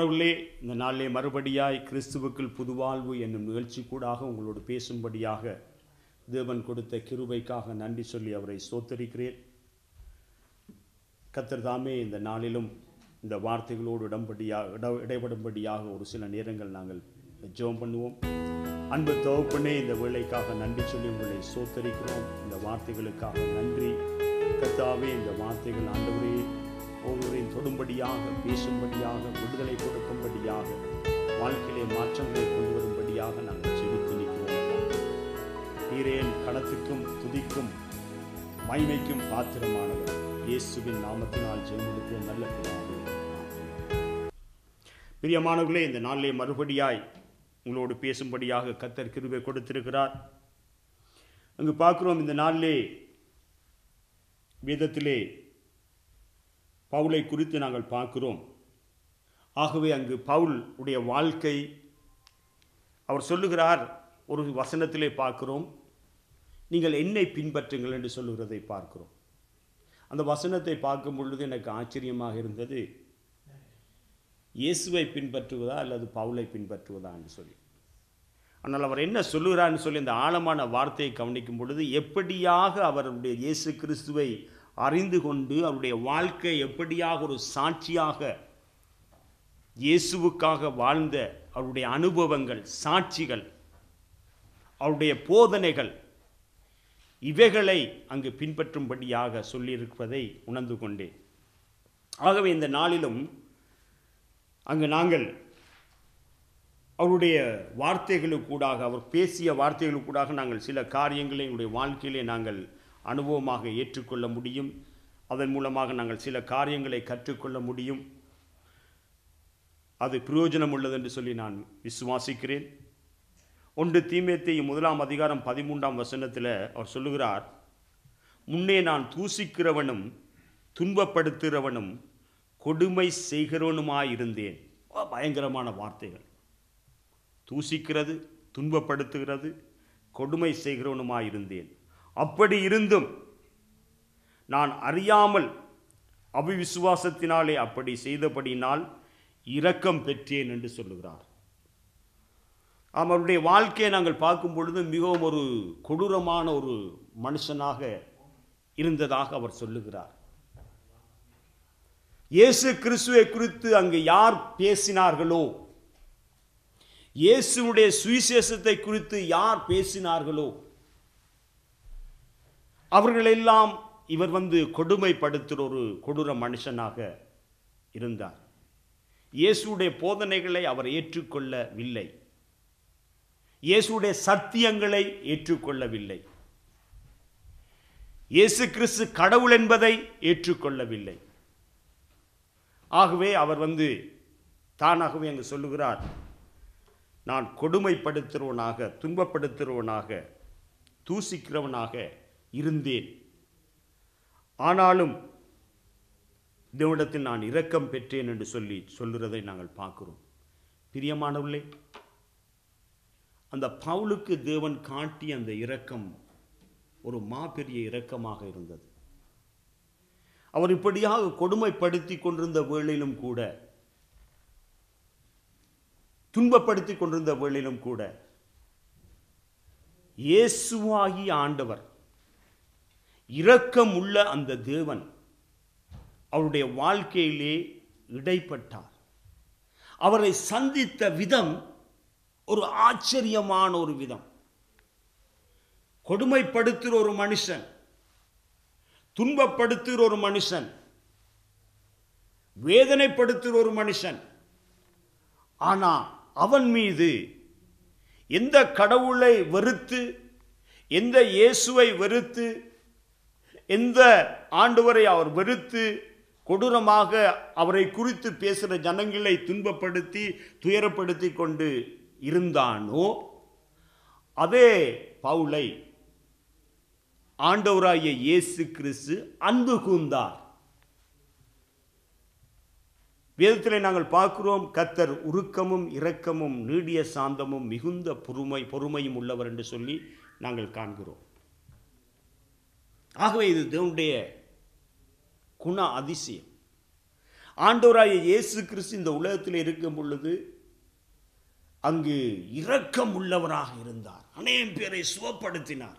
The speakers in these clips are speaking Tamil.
பிரியமானவர்களே இந்த நாளிலே மறுபடியாய் கிறிஸ்துவுக்குள் புதுவாழ்வு என்னும் நிகழ்ச்சி கூடாக உங்களோடு பேசும்படியாக தேவன் கொடுத்த கிருபைக்காக நன்றி சொல்லி அவரை சோத்தரிக்கிறேன் கத்தர் தாமே இந்த நாளிலும் இந்த வார்த்தைகளோடு இடம்படியாக இட இடைபடும்படியாக ஒரு சில நேரங்கள் நாங்கள் ஜெபம் பண்ணுவோம் அன்பு தகப்பனே இந்த வேலைக்காக நன்றி சொல்லி உங்களை சோத்தரிக்கிறோம் இந்த வார்த்தைகளுக்காக நன்றி கத்தாவே இந்த வார்த்தைகள் ஆண்டவரே ஒவ்வொருவரையும் தொடும்படியாக பேசும்படியாக விடுதலை கொடுக்கும்படியாக வாழ்க்கையிலே மாற்றங்களை கொண்டு வரும்படியாக நாங்கள் செவித்து நிற்கிறோம் நீரேன் கணத்துக்கும் துதிக்கும் மைமைக்கும் பாத்திரமானவர் இயேசுவின் நாமத்தினால் ஜெயமெடுக்கிற நல்ல பிதாவே பிரியமானவர்களே இந்த நாளிலே மறுபடியாய் உங்களோடு பேசும்படியாக கத்தர் கிருபை கொடுத்திருக்கிறார் அங்கு பார்க்கிறோம் இந்த நாளிலே வேதத்திலே பவுலை குறித்து நாங்கள் பார்க்கிறோம் ஆகவே அங்கு பவுல் உடைய வாழ்க்கை அவர் சொல்லுகிறார் ஒரு வசனத்திலே பார்க்கிறோம் நீங்கள் என்னை பின்பற்றுங்கள் என்று சொல்லுகிறதை பார்க்கிறோம் அந்த வசனத்தை பார்க்கும் பொழுது எனக்கு ஆச்சரியமாக இருந்தது இயேசுவை பின்பற்றுவதா அல்லது பவுலை பின்பற்றுவதா என்று சொல்லி ஆனால் அவர் என்ன சொல்லுகிறார்னு சொல்லி இந்த ஆழமான வார்த்தையை கவனிக்கும் பொழுது எப்படியாக அவருடைய இயேசு கிறிஸ்துவை அறிந்து கொண்டு அவருடைய வாழ்க்கை எப்படியாக ஒரு சாட்சியாக இயேசுவுக்காக வாழ்ந்த அவருடைய அனுபவங்கள் சாட்சிகள் அவருடைய போதனைகள் இவைகளை அங்கு பின்பற்றும்படியாக சொல்லியிருப்பதை உணர்ந்து கொண்டேன் ஆகவே இந்த நாளிலும் அங்கு நாங்கள் அவருடைய வார்த்தைகளுக்கூடாக அவர் பேசிய வார்த்தைகளுக்கூடாக நாங்கள் சில காரியங்களை எங்களுடைய வாழ்க்கையிலே நாங்கள் அனுபவமாக ஏற்றுக்கொள்ள முடியும் அதன் மூலமாக நாங்கள் சில காரியங்களை கற்றுக்கொள்ள முடியும் அது பிரயோஜனம் உள்ளது என்று சொல்லி நான் விசுவாசிக்கிறேன் ஒன்று தீமேத்தையும் முதலாம் அதிகாரம் பதிமூன்றாம் வசனத்தில் அவர் சொல்லுகிறார் முன்னே நான் தூசிக்கிறவனும் துன்பப்படுத்துகிறவனும் கொடுமை செய்கிறவனுமாயிருந்தேன் பயங்கரமான வார்த்தைகள் தூசிக்கிறது துன்பப்படுத்துகிறது கொடுமை செய்கிறவனுமாயிருந்தேன் அப்படி இருந்தும் நான் அறியாமல் அவிவிசுவாசத்தினாலே அப்படி செய்தபடினால் இரக்கம் பெற்றேன் என்று சொல்லுகிறார் ஆம் அவருடைய வாழ்க்கையை நாங்கள் பார்க்கும் பொழுது மிகவும் ஒரு கொடூரமான ஒரு மனுஷனாக இருந்ததாக அவர் சொல்லுகிறார் இயேசு கிறிஸ்துவை குறித்து அங்கு யார் பேசினார்களோ இயேசுடைய சுவிசேஷத்தை குறித்து யார் பேசினார்களோ அவர்களெல்லாம் இவர் வந்து கொடுமைப்படுத்துகிற ஒரு கொடூர மனுஷனாக இருந்தார் இயேசுடைய போதனைகளை அவர் ஏற்றுக்கொள்ளவில்லை இயேசுடைய சத்தியங்களை ஏற்றுக்கொள்ளவில்லை இயேசு கிறிஸ்து கடவுள் என்பதை ஏற்றுக்கொள்ளவில்லை ஆகவே அவர் வந்து தானாகவே அங்கு சொல்லுகிறார் நான் கொடுமைப்படுத்துகிறவனாக துன்பப்படுத்துகிறவனாக தூசிக்கிறவனாக இருந்தேன் ஆனாலும் தேவனிடத்தில் நான் இரக்கம் பெற்றேன் என்று சொல்லி சொல்லுறதை நாங்கள் பார்க்கிறோம் பிரியமானவர்களே அந்த பவுலுக்கு தேவன் காட்டிய அந்த இரக்கம் ஒரு மாபெரிய இரக்கமாக இருந்தது அவர் இப்படியாக கொடுமைப்படுத்தி கொண்டிருந்த வேளையிலும் கூட துன்பப்படுத்தி கொண்டிருந்த வேளையிலும் கூட இயேசுவாகி ஆண்டவர் இரக்கம் உள்ள அந்த தேவன் அவருடைய வாழ்க்கையிலே இடைப்பட்டார் அவரை சந்தித்த விதம் ஒரு ஆச்சரியமான ஒரு விதம் கொடுமைப்படுத்துகிற ஒரு மனுஷன் துன்பப்படுத்துகிற ஒரு மனுஷன் வேதனைப்படுத்துகிற ஒரு மனுஷன் ஆனா அவன் மீது எந்த கடவுளை வெறுத்து எந்த இயேசுவை வெறுத்து எந்த ஆண்டவரை அவர் வெறுத்து கொடூரமாக அவரை குறித்து பேசுகிற ஜனங்களை துன்பப்படுத்தி துயரப்படுத்தி கொண்டு இருந்தானோ அதே பவுலை ஆண்டவராகிய இயேசு கிறிஸ்து அன்பு கூர்ந்தார் வேதத்தில் நாங்கள் பார்க்கிறோம் கத்தர் உருக்கமும் இரக்கமும் நீடிய சாந்தமும் மிகுந்த பொறுமை பொறுமையும் உள்ளவர் என்று சொல்லி நாங்கள் காண்கிறோம் ஆகவே இது தேவனுடைய குண அதிசயம் ஆண்டவராய இயேசு கிறிஸ்து இந்த உலகத்தில் இருக்கும் பொழுது அங்கு இரக்கம் உள்ளவராக இருந்தார் அநேகம் பேரை சுகப்படுத்தினார்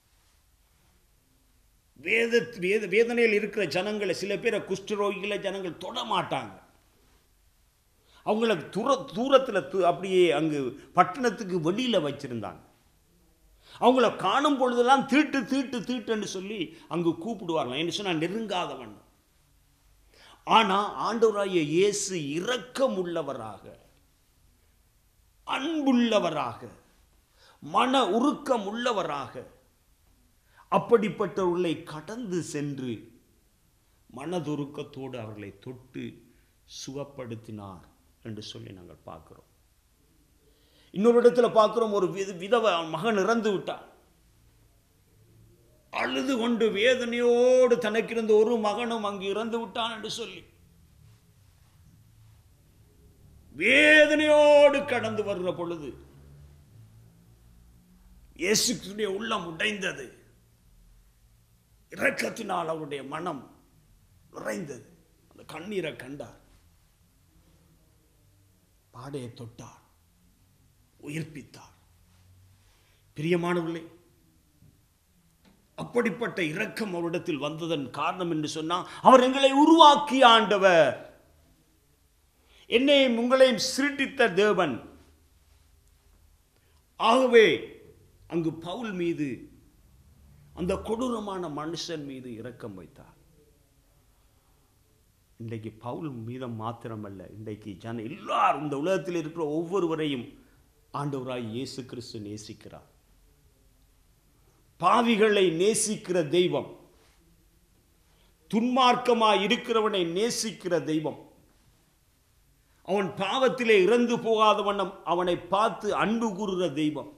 வேத வேத வேதனையில் இருக்கிற ஜனங்களை சில பேரை குஷ்டரோகிகளை ஜனங்கள் தொட மாட்டாங்க அவங்கள தூர தூரத்தில் து- அப்படியே அங்கு பட்டணத்துக்கு வெளியில் வச்சிருந்தாங்க அவங்கள காணும் பொழுதெல்லாம் தீட்டு தீட்டு தீட்டுன்னு சொல்லி அங்கு கூப்பிடுவாங்க என்ன சொன்னால் நெருங்காதவன் ஆனால் ஆண்டவராகிய இயேசு இரக்கம் உள்ளவராக அன்புள்ளவராக மன உருக்கம் உள்ளவராக அப்படிப்பட்டவர்களை கடந்து சென்று மனதுருக்கத்தோடு அவர்களை தொட்டு சுகப்படுத்தினார் என்று சொல்லி நாங்கள் பார்க்கிறோம் இன்னொரு இடத்துல பார்க்கிறோம் ஒரு வித விதவ மகன் இறந்து விட்டான் அழுது கொண்டு வேதனையோடு தனக்கிருந்த ஒரு மகனும் அங்கு இறந்து விட்டான் என்று சொல்லி வேதனையோடு கடந்து வருகிற பொழுது இயேசுடைய உள்ளம் உடைந்தது இரக்கத்தினால் அவருடைய மனம் நிறைந்தது அந்த கண்ணீரை கண்டார் பாடையை தொட்டார் உயிர்ப்பித்தார் பிரியமானவர்களே அப்படிப்பட்ட இரக்கம் அவரிடத்தில் வந்ததன் காரணம் என்று சொன்னால் அவர் எங்களை உருவாக்கிய ஆண்டவர் என்னையும் உங்களையும் சிருட்டித்த தேவன் ஆகவே அங்கு பவுல் மீது அந்த கொடூரமான மனுஷன் மீது இரக்கம் வைத்தார் இன்றைக்கு பவுல் மீதம் மாத்திரமல்ல இன்றைக்கு ஜன எல்லாரும் இந்த உலகத்தில் இருக்கிற ஒவ்வொருவரையும் ஆண்டவராய் இயேசு கிறிஸ்து நேசிக்கிறார் பாவிகளை நேசிக்கிற தெய்வம் துன்மார்க்கமாய் இருக்கிறவனை நேசிக்கிற தெய்வம் அவன் பாவத்திலே இறந்து போகாத வண்ணம் அவனை பார்த்து அன்பு கூறுகிற தெய்வம்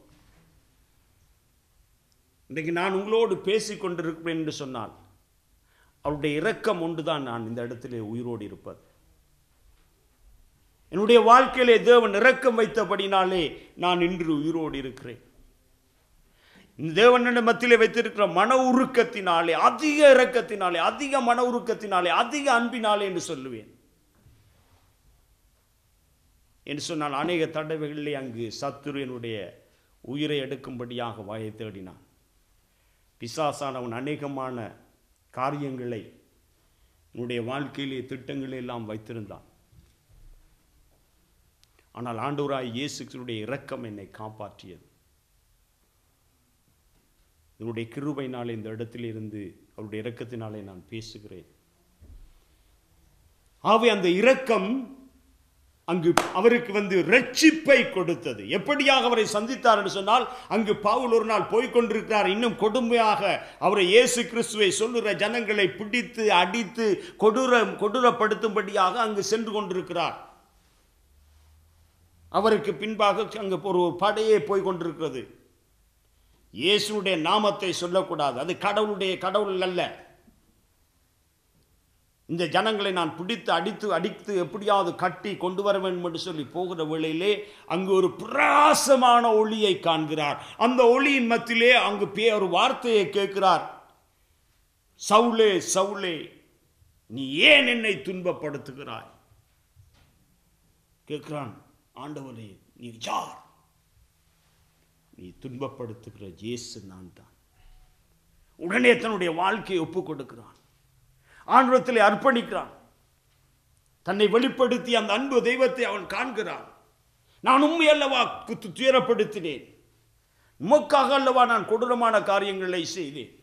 இன்றைக்கு நான் உங்களோடு பேசிக் கொண்டிருக்கிறேன் என்று சொன்னால் அவருடைய இரக்கம் ஒன்றுதான் நான் இந்த இடத்திலே உயிரோடு இருப்பது என்னுடைய வாழ்க்கையிலே தேவன் இரக்கம் வைத்தபடினாலே நான் இன்று உயிரோடு இருக்கிறேன் இந்த தேவனிடம் மத்தியிலே வைத்திருக்கிற மன உருக்கத்தினாலே அதிக இரக்கத்தினாலே அதிக மன உருக்கத்தினாலே அதிக அன்பினாலே என்று சொல்லுவேன் என்று சொன்னால் அநேக தடவைகளிலே அங்கு சத்துரு என்னுடைய உயிரை எடுக்கும்படியாக வாயை தேடினான் பிசாசானவன் அநேகமான காரியங்களை என்னுடைய வாழ்க்கையிலே திட்டங்களை எல்லாம் வைத்திருந்தான் ஆனால் ஆண்டவராய் இயேசுடைய இரக்கம் என்னை காப்பாற்றியது என்னுடைய கிருபையினாலே இந்த இடத்திலிருந்து அவருடைய இரக்கத்தினாலே நான் பேசுகிறேன் ஆகவே அந்த இரக்கம் அங்கு அவருக்கு வந்து ரட்சிப்பை கொடுத்தது எப்படியாக அவரை சந்தித்தார் என்று சொன்னால் அங்கு பவுல் ஒரு நாள் போய்க் கொண்டிருக்கிறார் இன்னும் கொடுமையாக அவரை இயேசு கிறிஸ்துவை சொல்லுகிற ஜனங்களை பிடித்து அடித்து கொடூர கொடூரப்படுத்தும்படியாக அங்கு சென்று கொண்டிருக்கிறார் அவருக்கு பின்பாக அங்கு ஒரு படையே போய் கொண்டிருக்கிறது இயேசுடைய நாமத்தை சொல்லக்கூடாது அது கடவுளுடைய கடவுள் அல்ல இந்த ஜனங்களை நான் பிடித்து அடித்து அடித்து எப்படியாவது கட்டி கொண்டு வர வேண்டும் என்று சொல்லி போகிற வேளையிலே அங்கு ஒரு பிரகாசமான ஒளியை காண்கிறார் அந்த ஒளியின் மத்தியிலே அங்கு பே ஒரு வார்த்தையை கேட்கிறார் சவுலே சவுலே நீ ஏன் என்னை துன்பப்படுத்துகிறாய் கேட்கிறான் ஆண்டவரே நீ யார் நீ துன்பப்படுத்துகிற இயேசு நான் தான் உடனே தன்னுடைய வாழ்க்கையை ஒப்புக் கொடுக்கிறான் ஆண்டவரத்தில் அர்ப்பணிக்கிறான் தன்னை வெளிப்படுத்தி அந்த அன்பு தெய்வத்தை அவன் காண்கிறான் நான் உண்மை அல்லவா குத்து துயரப்படுத்தினேன் உமக்காக அல்லவா நான் கொடூரமான காரியங்களை செய்தேன்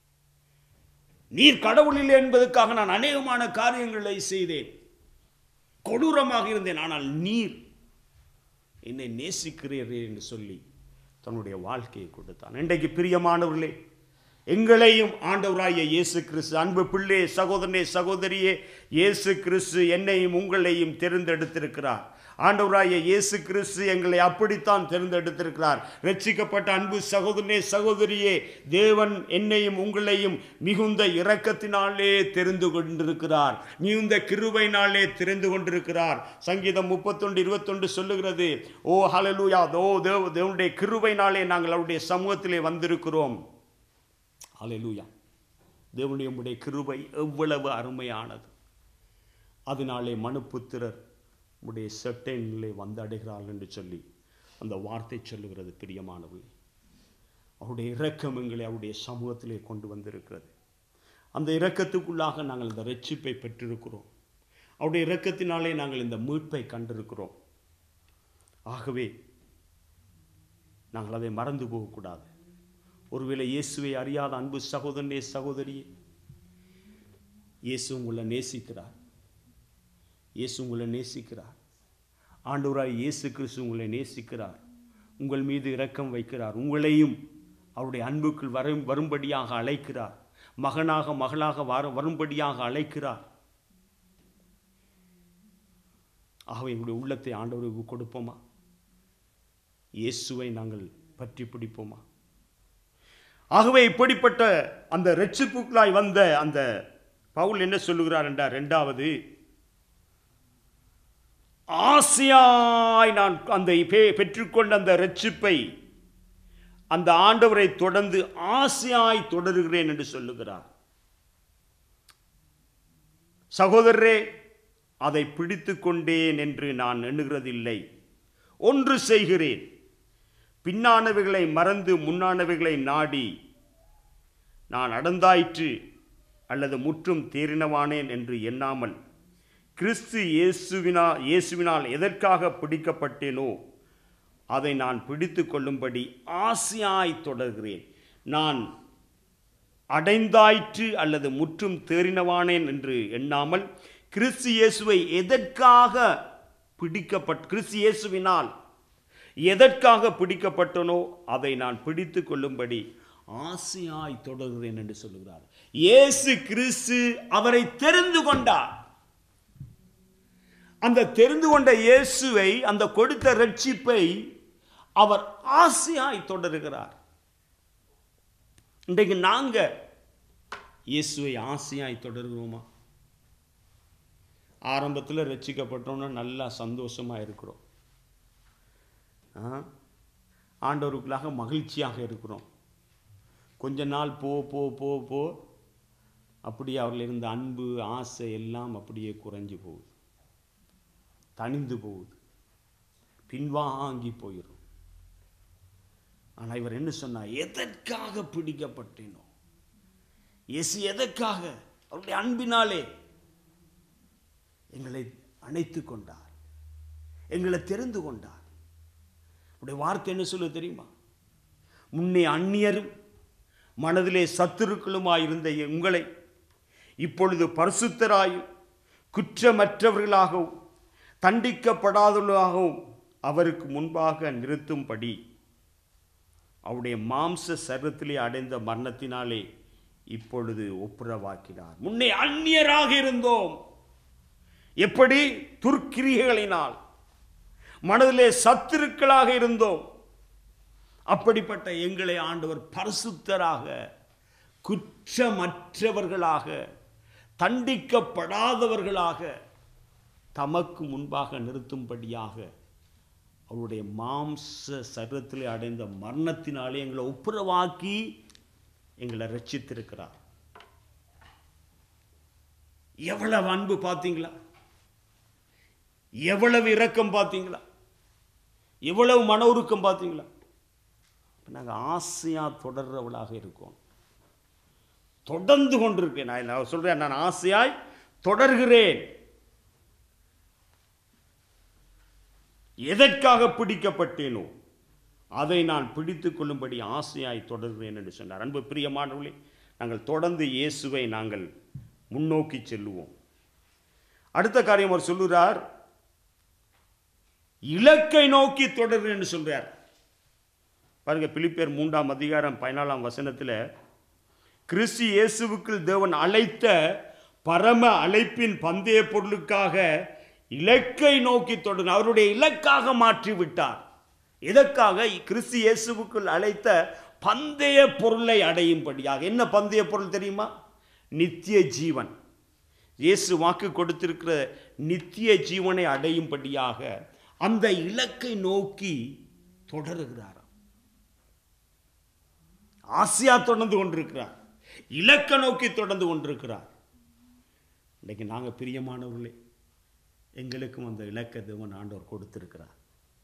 நீர் கடவுளில்லை என்பதற்காக நான் அநேகமான காரியங்களை செய்தேன் கொடூரமாக இருந்தேன் ஆனால் நீர் என்னை நேசிக்கிறீர்கள் என்று சொல்லி தன்னுடைய வாழ்க்கையை கொடுத்தான் இன்றைக்கு பிரியமானவர்களே எங்களையும் ஆண்டவராகிய இயேசு கிறிஸ்து அன்பு பிள்ளை சகோதரனே சகோதரியே இயேசு கிறிஸ்து என்னையும் உங்களையும் தேர்ந்தெடுத்திருக்கிறார் ஆண்டவராகிய இயேசு கிறிஸ்து எங்களை அப்படித்தான் தேர்ந்தெடுத்திருக்கிறார் ரட்சிக்கப்பட்ட அன்பு சகோதரனே சகோதரியே தேவன் என்னையும் உங்களையும் மிகுந்த இரக்கத்தினாலே தெரிந்து கொண்டிருக்கிறார் மிகுந்த கிருபையினாலே தெரிந்து கொண்டிருக்கிறார் சங்கீதம் முப்பத்தொன்று இருபத்தொன்று சொல்லுகிறது ஓ ஹalleluya ஓ தேவ தேவனுடைய கிருபையினாலே நாங்கள் அவருடைய சமூகத்திலே வந்திருக்கிறோம் ஹalleluya தேவனுடைய உம்முடைய கிருபை எவ்வளவு அருமையானது அதனாலே மனுப்புத்திரர் உடைய செட்டைனிலே வந்து அடைகிறார்கள் என்று சொல்லி அந்த வார்த்தை சொல்லுகிறது பிரியமானவர்களே அவருடைய இரக்கம் எங்களை அவருடைய சமூகத்திலே கொண்டு வந்திருக்கிறது அந்த இரக்கத்துக்குள்ளாக நாங்கள் இந்த ரட்சிப்பை பெற்றிருக்கிறோம் அவருடைய இரக்கத்தினாலே நாங்கள் இந்த மீட்பை கண்டிருக்கிறோம் ஆகவே நாங்கள் அதை மறந்து போகக்கூடாது ஒருவேளை இயேசுவை அறியாத அன்பு சகோதரனே சகோதரியே இயேசு உங்களை நேசிக்கிறார் இயேசு உங்களை நேசிக்கிறார் ஆண்டவராய் இயேசு கிறிஸ்து உங்களை நேசிக்கிறார் உங்கள் மீது இரக்கம் வைக்கிறார் உங்களையும் அவருடைய அன்புக்குள் வரும் வரும்படியாக அழைக்கிறார் மகனாக மகளாக வர வரும்படியாக அழைக்கிறார் ஆகவே எங்களுடைய உள்ளத்தை ஆண்டவருக்கு கொடுப்போமா இயேசுவை நாங்கள் பற்றி பிடிப்போமா ஆகவே இப்படிப்பட்ட அந்த ரட்சிப்புக்குள்ளாய் வந்த அந்த பவுல் என்ன சொல்லுகிறார் என்றார் இரண்டாவது ஆசையாய் நான் அந்த பெ- பெற்றுக்கொண்ட அந்த ரட்சிப்பை அந்த ஆண்டவரை தொடர்ந்து ஆசையாய் தொடருகிறேன் என்று சொல்லுகிறார் சகோதரரே அதை பிடித்து கொண்டேன் என்று நான் எண்ணுகிறதில்லை ஒன்று செய்கிறேன் பின்னானவைகளை மறந்து முன்னானவைகளை நாடி நான் அடந்தாயிற்று அல்லது முற்றும் தேறினவானேன் என்று எண்ணாமல் கிறிஸ்து இயேசுவினா இயேசுவினால் எதற்காக பிடிக்கப்பட்டேனோ அதை நான் பிடித்து கொள்ளும்படி ஆசையாய் தொடர்கிறேன் நான் அடைந்தாயிற்று அல்லது முற்றும் தேறினவானேன் என்று எண்ணாமல் கிறிஸ்து இயேசுவை எதற்காக பிடிக்கப்பட் கிறிஸ்து இயேசுவினால் எதற்காக பிடிக்கப்பட்டனோ அதை நான் பிடித்து கொள்ளும்படி ஆசையாய் தொடர்கிறேன் என்று சொல்லுகிறார் இயேசு கிறிஸ்து அவரை தெரிந்து கொண்டார் அந்த தெரிந்து கொண்ட இயேசுவை அந்த கொடுத்த ரட்சிப்பை அவர் ஆசையாய் தொடருகிறார் இன்றைக்கு நாங்க இயேசுவை ஆசையாய் தொடர்கிறோமா ஆரம்பத்தில் ரட்சிக்கப்பட்டோம்னா நல்லா சந்தோஷமா இருக்கிறோம் ஆ? ஆண்டவருக்குள்ளாக மகிழ்ச்சியாக இருக்கிறோம் கொஞ்ச நாள் போ போ போ போ அப்படியே அவர்கள் இருந்த அன்பு ஆசை எல்லாம் அப்படியே குறைஞ்சு போகுது தணிந்து போகுது பின்வாங்கி போயிடும் ஆனால் இவர் என்ன சொன்னார் எதற்காக பிடிக்கப்பட்டேனோ இயேசு எதற்காக அவருடைய அன்பினாலே எங்களை அணைத்து கொண்டார் எங்களை தெரிந்து கொண்டார் உடைய வார்த்தை என்ன சொல்ல தெரியுமா முன்னே அந்நியரும் மனதிலே சத்துருக்களுமாயிருந்த உங்களை இப்பொழுது பரிசுத்தராயும் குற்றமற்றவர்களாகவும் தண்டிக்கப்படாதவர்களாகவும் அவருக்கு முன்பாக நிறுத்தும்படி அவருடைய மாம்ச சர்வத்திலே அடைந்த மரணத்தினாலே இப்பொழுது ஒப்புரவாக்கினார் முன்னே அந்நியராக இருந்தோம் எப்படி துர்க்கிரிகளினால் மனதிலே சத்துருக்களாக இருந்தோம் அப்படிப்பட்ட எங்களை ஆண்டவர் பரிசுத்தராக குற்றமற்றவர்களாக தண்டிக்கப்படாதவர்களாக தமக்கு முன்பாக நிறுத்தும்படியாக அவருடைய மாம்ச சரீரத்திலே அடைந்த மரணத்தினாலே எங்களை ஒப்புரவாக்கி எங்களை ரட்சித்திருக்கிறார் எவ்வளவு அன்பு பார்த்தீங்களா எவ்வளவு இரக்கம் பார்த்தீங்களா எவ்வளவு மன உருக்கம் பார்த்தீங்களா நாங்கள் ஆசையாக தொடர்றவளாக இருக்கோம் தொடர்ந்து கொண்டிருக்கேன் நான் நான் சொல்றேன் நான் ஆசையாய் தொடர்கிறேன் எதற்காக பிடிக்கப்பட்டேனோ அதை நான் பிடித்துக் கொள்ளும்படி ஆசையாய் தொடர்கிறேன் என்று சொன்னார் அன்பு பிரியமானவர்களே நாங்கள் தொடர்ந்து இயேசுவை நாங்கள் முன்னோக்கி செல்லுவோம் அடுத்த காரியம் அவர் சொல்லுகிறார் இலக்கை நோக்கி தொடர்கிறேன் என்று சொல்றார் பாருங்க பிலிப்பியர் மூன்றாம் அதிகாரம் பதினாலாம் வசனத்தில் கிறிஸ்து இயேசுவுக்குள் தேவன் அழைத்த பரம அழைப்பின் பந்தய பொருளுக்காக இலக்கை நோக்கி தொடர் அவருடைய இலக்காக மாற்றி விட்டார் எதற்காக கிறிஸ்து இயேசுவுக்குள் அழைத்த பந்தய பொருளை அடையும்படியாக என்ன பந்தய பொருள் தெரியுமா நித்திய ஜீவன் இயேசு வாக்கு கொடுத்திருக்கிற நித்திய ஜீவனை அடையும்படியாக அந்த இலக்கை நோக்கி தொடருகிறார் ஆசியா தொடர்ந்து கொண்டிருக்கிறார் இலக்க நோக்கி தொடர்ந்து கொண்டிருக்கிறார் இன்னைக்கு நாங்கள் பிரியமானவர்களே எங்களுக்கும் அந்த இலக்க தேவன் ஆண்டவர் கொடுத்திருக்கிறார்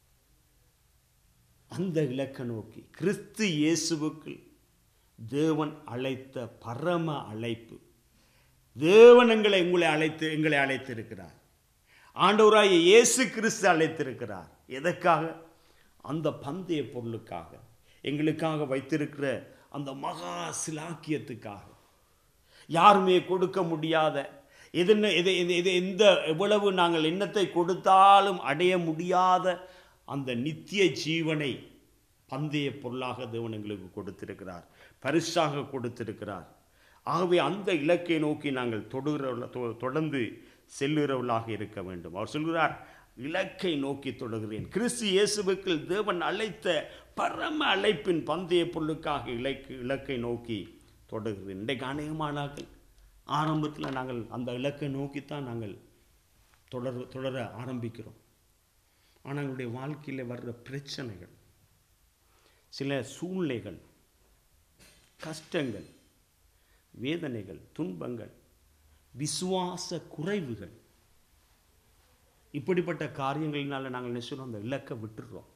அந்த இலக்க நோக்கி கிறிஸ்து இயேசுவுக்கு தேவன் அழைத்த பரம அழைப்பு தேவன் எங்களை உங்களை அழைத்து எங்களை அழைத்திருக்கிறார் ஆண்டவராகிய இயேசு கிறிஸ்து அழைத்திருக்கிறார் எதற்காக அந்த பந்தய பொருளுக்காக எங்களுக்காக வைத்திருக்கிற அந்த மகா சிலாக்கியத்துக்காக யாருமே கொடுக்க முடியாத எதுன்னு இது இது இது எந்த எவ்வளவு நாங்கள் எண்ணத்தை கொடுத்தாலும் அடைய முடியாத அந்த நித்திய ஜீவனை பந்தய பொருளாக தேவன் எங்களுக்கு கொடுத்திருக்கிறார் பரிசாக கொடுத்திருக்கிறார் ஆகவே அந்த இலக்கை நோக்கி நாங்கள் தொடுகிறவர்கள தொ- தொடர்ந்து செல்லுகிறவர்களாக இருக்க வேண்டும் அவர் சொல்கிறார் இலக்கை நோக்கி தொடுகிறேன் கிறிஸ்து இயேசுவுக்கு தேவன் அழைத்த பரம அழைப்பின் பந்தய பொருளுக்காக இலக்கு இலக்கை நோக்கி தொடுகிறேன் இன்றைக்கு அநேகமானாக்கள் ஆரம்பத்தில் நாங்கள் அந்த இலக்கை நோக்கித்தான் நாங்கள் தொடர் தொடர ஆரம்பிக்கிறோம் ஆனால் எங்களுடைய வாழ்க்கையில் வர்ற பிரச்சனைகள் சில சூழ்நிலைகள் கஷ்டங்கள் வேதனைகள் துன்பங்கள் விசுவாச குறைவுகள் இப்படிப்பட்ட காரியங்களினால நாங்கள் என்ன சொல்றோம் அந்த இலக்கை விட்டுடுறோம்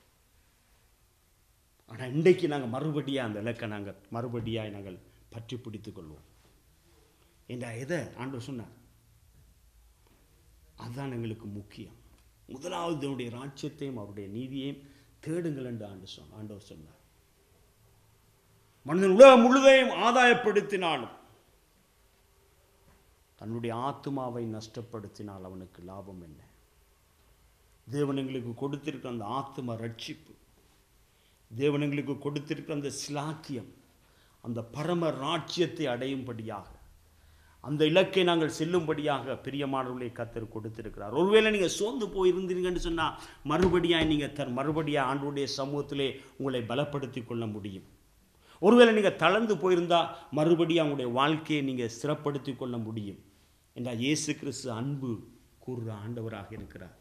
ஆனால் இன்றைக்கு நாங்கள் மறுபடியாக அந்த இலக்கை நாங்கள் மறுபடியாக நாங்கள் பற்றி பிடித்துக் கொள்வோம் என்ற எதை ஆண்டவர் சொன்னார் அதுதான் எங்களுக்கு முக்கியம் முதலாவது தேவனுடைய ராஜ்யத்தையும் அவருடைய நீதியையும் தேடுங்கள் என்று ஆண்டு சொன்ன ஆண்டவர் சொன்னார் மனிதன் உலகம் முழுதையும் ஆதாயப்படுத்தினாலும் தன்னுடைய ஆத்மாவை நஷ்டப்படுத்தினால் அவனுக்கு லாபம் என்ன தேவன் எங்களுக்கு கொடுத்திருக்கிற அந்த ஆத்ம ரட்சிப்பு தேவன் எங்களுக்கு கொடுத்திருக்கிற அந்த சிலாக்கியம் அந்த பரம ராஜ்யத்தை அடையும்படியாக அந்த இலக்கை நாங்கள் செல்லும்படியாக பிரியமானவர்களை கத்தர் கொடுத்திருக்கிறார் ஒருவேளை நீங்கள் சோர்ந்து போயிருந்தீங்கன்னு சொன்னால் மறுபடியாக நீங்கள் தர் மறுபடியாக ஆண்டுடைய சமூகத்திலே உங்களை பலப்படுத்தி கொள்ள முடியும் ஒருவேளை நீங்கள் தளர்ந்து போயிருந்தால் மறுபடியும் அவங்களுடைய வாழ்க்கையை நீங்கள் ஸ்திரப்படுத்தி கொள்ள முடியும் என்றால் இயேசு கிறிஸ்து அன்பு கூறுற ஆண்டவராக இருக்கிறார்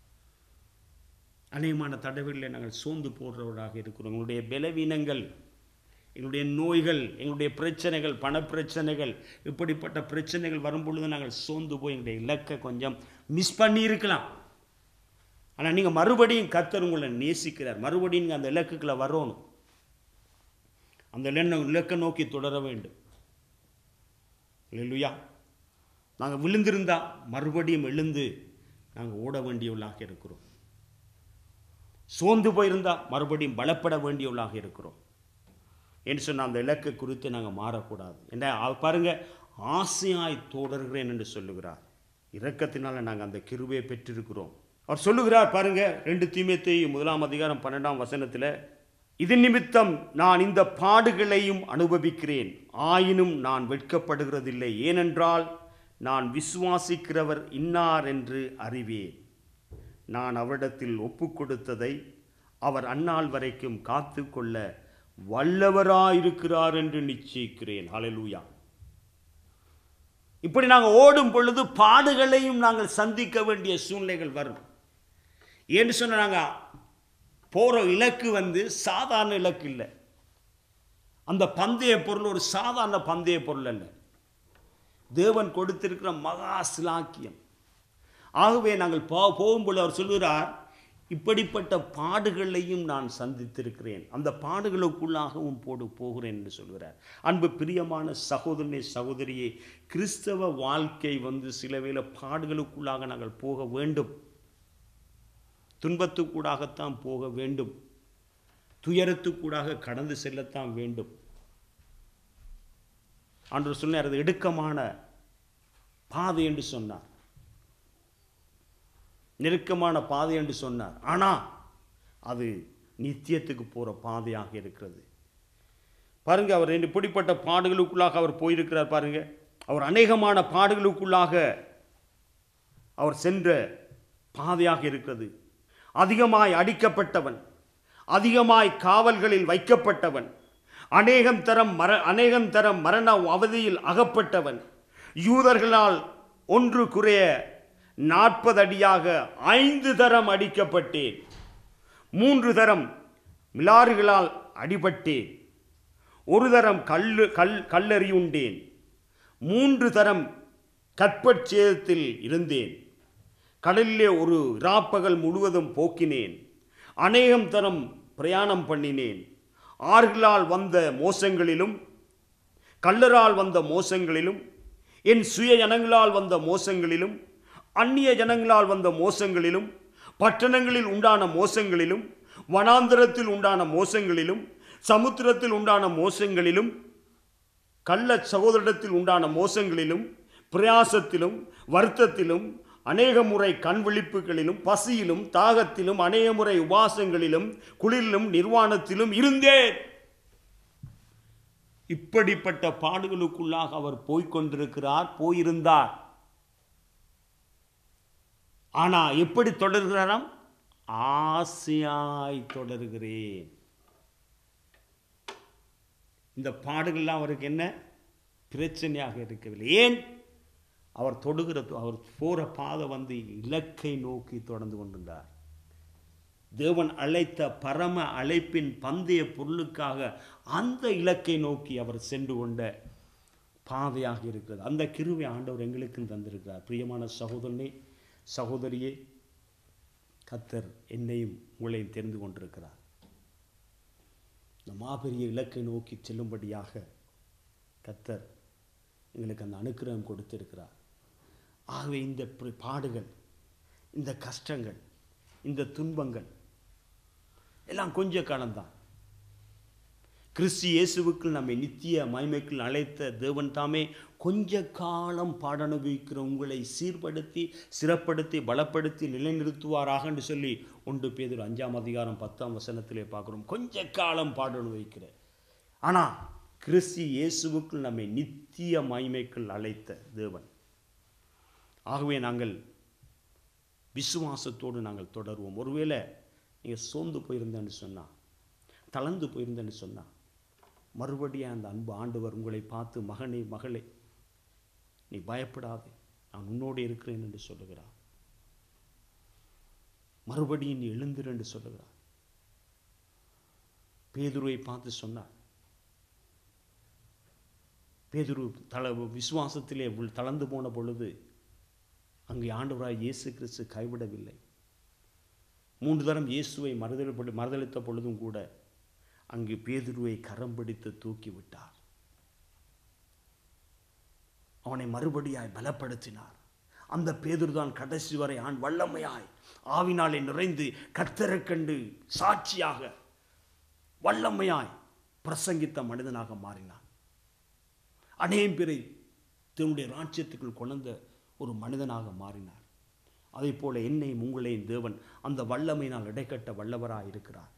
அநேகமான தடவைகளில் நாங்கள் சோர்ந்து போடுறவராக இருக்கிறோம் எங்களுடைய பலவீனங்கள் எங்களுடைய நோய்கள் எங்களுடைய பிரச்சனைகள் பணப்பிரச்சனைகள் இப்படிப்பட்ட பிரச்சனைகள் வரும் பொழுது நாங்கள் சோர்ந்து போய் எங்களுடைய இலக்கை கொஞ்சம் மிஸ் பண்ணி இருக்கலாம் ஆனால் நீங்கள் மறுபடியும் கத்தர் உங்களை நேசிக்கிறார் மறுபடியும் நீங்கள் அந்த இலக்குகளை வரணும் அந்த இலக்க இலக்கை நோக்கி தொடர வேண்டும் இல்லையா நாங்கள் விழுந்திருந்தா மறுபடியும் எழுந்து நாங்கள் ஓட வேண்டியவர்களாக இருக்கிறோம் சோர்ந்து போயிருந்தா மறுபடியும் பலப்பட வேண்டியவர்களாக இருக்கிறோம் என்று சொன்னால் அந்த இலக்கை குறித்து நாங்கள் மாறக்கூடாது என்ன அவர் பாருங்க ஆசையாய் தொடர்கிறேன் என்று சொல்லுகிறார் இரக்கத்தினால நாங்கள் அந்த கிருபையை பெற்றிருக்கிறோம் அவர் சொல்லுகிறார் பாருங்க ரெண்டு தீமைத்தை முதலாம் அதிகாரம் பன்னெண்டாம் வசனத்தில் இது நிமித்தம் நான் இந்த பாடுகளையும் அனுபவிக்கிறேன் ஆயினும் நான் வெட்கப்படுகிறதில்லை ஏனென்றால் நான் விசுவாசிக்கிறவர் இன்னார் என்று அறிவேன் நான் அவரிடத்தில் ஒப்பு கொடுத்ததை அவர் அந்நாள் வரைக்கும் காத்து கொள்ள வல்லவராயிருக்கிறார் என்று நிச்சயிக்கிறேன் ஹalleluya இப்படி நாங்கள் ஓடும் பொழுது பாடுகளையும் நாங்கள் சந்திக்க வேண்டிய சூழ்நிலைகள் வரும் ஏன்னு சொன்ன நாங்கள் போகிற இலக்கு வந்து சாதாரண இலக்கு இல்லை அந்த பந்தய பொருள் ஒரு சாதாரண பந்தய பொருள் அல்ல தேவன் கொடுத்திருக்கிற மகா சிலாக்கியம் ஆகவே நாங்கள் போ போகும்போது அவர் சொல்கிறார் இப்படிப்பட்ட பாடுகளையும் நான் சந்தித்திருக்கிறேன் அந்த பாடுகளுக்குள்ளாகவும் போடு போகிறேன் என்று சொல்கிறார் அன்பு பிரியமான சகோதரனே சகோதரியே கிறிஸ்தவ வாழ்க்கை வந்து சில வேளை பாடுகளுக்குள்ளாக நாங்கள் போக வேண்டும் துன்பத்துக்கூடாகத்தான் போக வேண்டும் துயரத்துக்கூடாக கடந்து செல்லத்தான் வேண்டும் ஆண்டவர் சொன்னார் அது இடுக்கமான பாதை என்று சொன்னார் நெருக்கமான பாதை என்று சொன்னார் ஆனால் அது நித்தியத்துக்கு போகிற பாதையாக இருக்கிறது பாருங்க அவர் ரெண்டு இப்படிப்பட்ட பாடுகளுக்குள்ளாக அவர் போயிருக்கிறார் பாருங்க அவர் அநேகமான பாடுகளுக்குள்ளாக அவர் சென்ற பாதையாக இருக்கிறது அதிகமாய் அடிக்கப்பட்டவன் அதிகமாய் காவல்களில் வைக்கப்பட்டவன் அநேகம் தரம் மர அநேகம் தரம் மரண அவதியில் அகப்பட்டவன் யூதர்களால் ஒன்று குறைய நாற்பது அடியாக ஐந்து தரம் அடிக்கப்பட்டேன் மூன்று தரம் மிலாறுகளால் அடிபட்டேன் ஒரு தரம் கல்லு கல் கல்லறியுண்டேன் மூன்று தரம் கற்பச்சேதத்தில் இருந்தேன் கடலிலே ஒரு இராப்பகல் முழுவதும் போக்கினேன் அநேகம் தரம் பிரயாணம் பண்ணினேன் ஆறுகளால் வந்த மோசங்களிலும் கல்லரால் வந்த மோசங்களிலும் என் சுய ஜனங்களால் வந்த மோசங்களிலும் அந்நிய ஜனங்களால் வந்த மோசங்களிலும் பட்டணங்களில் உண்டான மோசங்களிலும் வனாந்தரத்தில் உண்டான மோசங்களிலும் சமுத்திரத்தில் உண்டான மோசங்களிலும் கள்ள சகோதரத்தில் உண்டான மோசங்களிலும் பிரயாசத்திலும் வருத்தத்திலும் அநேக முறை கண் விழிப்புகளிலும் பசியிலும் தாகத்திலும் அநேக முறை உபாசங்களிலும் குளிரிலும் நிர்வாணத்திலும் இருந்தேன் இப்படிப்பட்ட பாடுகளுக்குள்ளாக அவர் போய்க்கொண்டிருக்கிறார் போயிருந்தார் ஆனா எப்படி தொடர்கிறாராம் ஆசையாய் தொடர்கிறேன் இந்த பாடுகள்லாம் அவருக்கு என்ன பிரச்சனையாக இருக்கவில்லை ஏன் அவர் தொடுகிற அவர் போற பாதை வந்து இலக்கை நோக்கி தொடர்ந்து கொண்டிருந்தார் தேவன் அழைத்த பரம அழைப்பின் பந்தய பொருளுக்காக அந்த இலக்கை நோக்கி அவர் சென்று கொண்ட பாதையாக இருக்கிறது அந்த கிருவை ஆண்டவர் எங்களுக்கும் தந்திருக்கிறார் பிரியமான சகோதரனே சகோதரியே கத்தர் என்னையும் உங்களையும் தெரிந்து கொண்டிருக்கிறார் இந்த மாபெரிய இலக்கை நோக்கி செல்லும்படியாக கத்தர் எங்களுக்கு அந்த அனுக்கிரகம் கொடுத்திருக்கிறார் ஆகவே இந்த பி- பாடுகள் இந்த கஷ்டங்கள் இந்த துன்பங்கள் எல்லாம் கொஞ்ச காலம்தான் கிறிஸ்து இயேசுவுக்குள் நம்மை நித்திய மகிமைக்குள் அழைத்த தேவன் தாமே கொஞ்ச காலம் பாடனுபவிக்கிற உங்களை சீர்படுத்தி சிறப்படுத்தி பலப்படுத்தி நிலைநிறுத்துவாராக என்று சொல்லி ஒன்று பேதர் அஞ்சாம் அதிகாரம் பத்தாம் வசனத்திலே பார்க்குறோம் கொஞ்ச காலம் பாடனுபவிக்கிற ஆனால் கிறிஸ்து இயேசுவுக்குள் நம்மை நித்திய மகிமைக்குள் அழைத்த தேவன் ஆகவே நாங்கள் விசுவாசத்தோடு நாங்கள் தொடருவோம் ஒருவேளை நீங்கள் சோர்ந்து போயிருந்தேன்னு சொன்னால் தளர்ந்து போயிருந்தேன்னு சொன்னால் மறுபடியும் அந்த அன்பு ஆண்டவர் உங்களை பார்த்து மகனே மகளே நீ பயப்படாதே நான் உன்னோடு இருக்கிறேன் என்று சொல்லுகிறார் மறுபடியும் நீ எழுந்திரு என்று சொல்லுகிறார் பேதுருவை பார்த்து சொன்னார் பேதுரு தள விசுவாசத்திலே உள் தளர்ந்து போன பொழுது அங்கே ஆண்டவராய் இயேசு கிறிஸ்து கைவிடவில்லை மூன்று தரம் இயேசுவை மறுதல் மறுதளித்த பொழுதும் கூட அங்கு பேதுருவை கரம் பிடித்து தூக்கி விட்டார் அவனை மறுபடியாய் பலப்படுத்தினார் அந்த பேதுரு தான் கடைசி வரை ஆண் வல்லமையாய் ஆவினாலே நிறைந்து கர்த்தரைக் கண்டு சாட்சியாக வல்லமையாய் பிரசங்கித்த மனிதனாக மாறினான் அநேகம் பேரை தன்னுடைய ராஜ்யத்துக்குள் கொண்ட ஒரு மனிதனாக மாறினார் அதே போல என்னையும் உங்களையும் தேவன் அந்த வல்லமையினால் இடைக்கட்ட வல்லவராய் இருக்கிறார்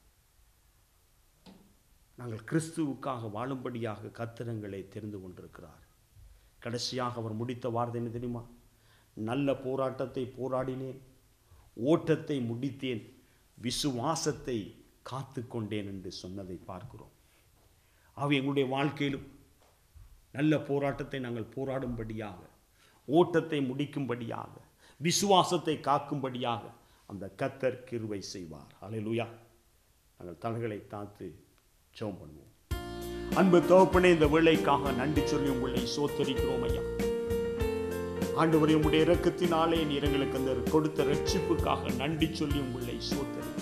நாங்கள் கிறிஸ்துவுக்காக வாழும்படியாக கத்திரங்களை தெரிந்து கொண்டிருக்கிறார் கடைசியாக அவர் முடித்த வார்த்தை என்ன தெரியுமா நல்ல போராட்டத்தை போராடினேன் ஓட்டத்தை முடித்தேன் விசுவாசத்தை காத்து கொண்டேன் என்று சொன்னதை பார்க்கிறோம் ஆக எங்களுடைய வாழ்க்கையிலும் நல்ல போராட்டத்தை நாங்கள் போராடும்படியாக ஓட்டத்தை முடிக்கும்படியாக விசுவாசத்தை காக்கும்படியாக அந்த கத்தர் கிருவை செய்வார் அல்லேலூயா நாங்கள் தலைகளை தாத்து ஜெபம் பண்ணுவோம் அன்பு தகப்பனே இந்த வேலைக்காக நன்றி சொல்லி உங்களை சோத்தரிக்கிறோம் ஐயா ஆண்டவரே உம்முடைய இரக்கத்தினாலே நீர் எங்களுக்கு அந்த கொடுத்த ரட்சிப்புக்காக நன்றி சொல்லி உங்களை சோத்தரிக்கிறோம்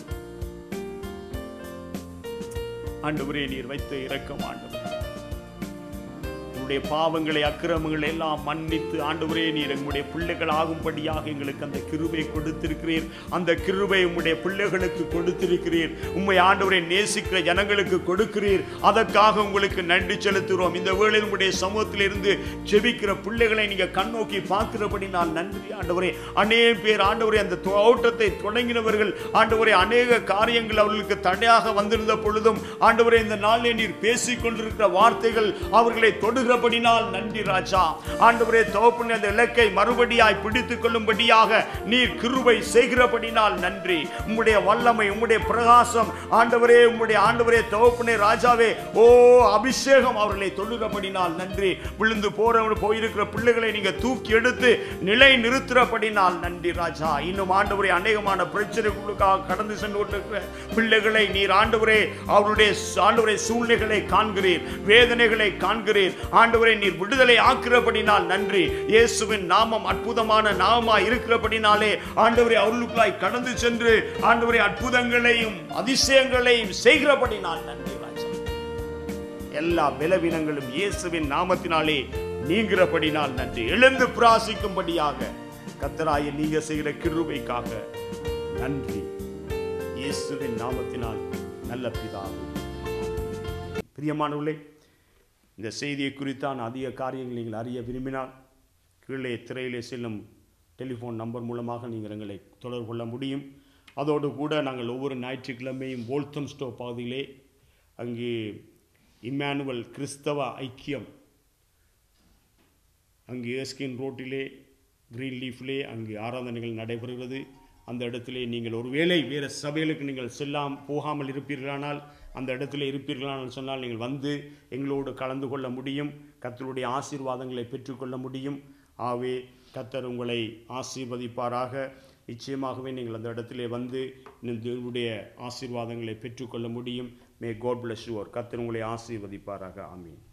ஆண்டவரே நீர் வைத்த இரக்கம் ஆண்டவரே உங்களுடைய பாவங்களை அக்கிரமங்களை எல்லாம் மன்னித்து ஆண்டவரே நீர் எங்களுடைய பிள்ளைகள் ஆகும்படியாக எங்களுக்கு அந்த கிருபை கொடுத்திருக்கிறீர் அந்த கிருபை உம்முடைய பிள்ளைகளுக்கு கொடுத்திருக்கிறீர் உம்மை ஆண்டவரை நேசிக்கிற ஜனங்களுக்கு கொடுக்கிறீர் அதற்காக உங்களுக்கு நன்றி செலுத்துகிறோம் இந்த வேளையில் உங்களுடைய சமூகத்தில் இருந்து ஜெபிக்கிற பிள்ளைகளை நீங்க கண்ணோக்கி பார்க்கிறபடி நான் நன்றி ஆண்டவரே அநேக பேர் ஆண்டவரே அந்த தொ- ஓட்டத்தை தொடங்கினவர்கள் ஆண்டவரே அநேக காரியங்கள் அவர்களுக்கு தடையாக வந்திருந்த பொழுதும் ஆண்டவரே இந்த நாளிலே நீர் பேசிக் கொண்டிருக்கிற வார்த்தைகள் அவர்களை தொடுகிறபடினால் நன்றி ராஜா ஆண்டவரே தோப்புன அந்த இலக்கை மறுபடியாய் பிடித்துக் கொள்ளும்படியாக நீர் கிருபை செய்கிறபடினால் நன்றி உம்முடைய வல்லமை உம்முடைய பிரகாசம் ஆண்டவரே உம்முடைய ஆண்டவரே தோப்புனே ராஜாவே ஓ அபிஷேகம் அவர்களை தொழுகிறபடினால் நன்றி விழுந்து போறவங்க போயிருக்கிற பிள்ளைகளை நீங்க தூக்கி எடுத்து நிலை நிறுத்துறபடினால் நன்றி ராஜா இன்னும் ஆண்டவரே அநேகமான பிரச்சனைகளுக்காக கடந்து சென்று கொண்டிருக்கிற பிள்ளைகளை நீர் ஆண்டவரே அவருடைய ஆண்டவரே சூழ்நிலைகளை காண்கிறீர் வேதனைகளை காண்கிறீர் ஆண்டவரை நீர் விடுதலை ஆக்கிறபடினால் நன்றி இயேசுவின் நாமம் அற்புதமான நாமமா இருக்கிறபடினாலே ஆண்டவரை அவர்களுக்குள்ளாய் கடந்து சென்று ஆண்டவரை அற்புதங்களையும் அதிசயங்களையும் செய்கிறபடினால் நன்றி ராஜா எல்லா பலவீனங்களும் இயேசுவின் நாமத்தினாலே நீங்கிறபடினால் நன்றி எழுந்து பிராசிக்கும்படியாக கத்தராய நீங்க செய்கிற கிருபைக்காக நன்றி இயேசுவின் நாமத்தினால் நல்ல பிதாவே பிரியமானவர்களே இந்த செய்தியை குறித்தான அதிக காரியங்கள் நீங்கள் அறிய விரும்பினால் கீழே திரையிலே செல்லும் டெலிஃபோன் நம்பர் மூலமாக நீங்கள் எங்களை தொடர்பு கொள்ள முடியும் அதோடு கூட நாங்கள் ஒவ்வொரு ஞாயிற்றுக்கிழமையும் போல்தம் ஸ்டோ பகுதியிலே அங்கு இம்மானுவல் கிறிஸ்தவ ஐக்கியம் அங்கு ஏஸ்கின் ரோட்டிலே கிரீன் லீஃப்லே அங்கு ஆராதனைகள் நடைபெறுகிறது அந்த இடத்திலே நீங்கள் ஒருவேளை வேறு சபைகளுக்கு நீங்கள் செல்லாம் போகாமல் இருப்பீர்களானால் அந்த இடத்துல இருப்பீர்களானால் சொன்னால் நீங்கள் வந்து எங்களோடு கலந்து கொள்ள முடியும் கத்தருடைய ஆசீர்வாதங்களை பெற்றுக்கொள்ள முடியும் ஆகவே கத்தர் உங்களை ஆசீர்வதிப்பாராக நிச்சயமாகவே நீங்கள் அந்த இடத்திலே வந்து இந்த தேவனுடைய ஆசீர்வாதங்களை பெற்றுக்கொள்ள முடியும் மே காட் பிளஸ் யுவர் கத்தர் உங்களை ஆசீர்வதிப்பாராக ஆமீன்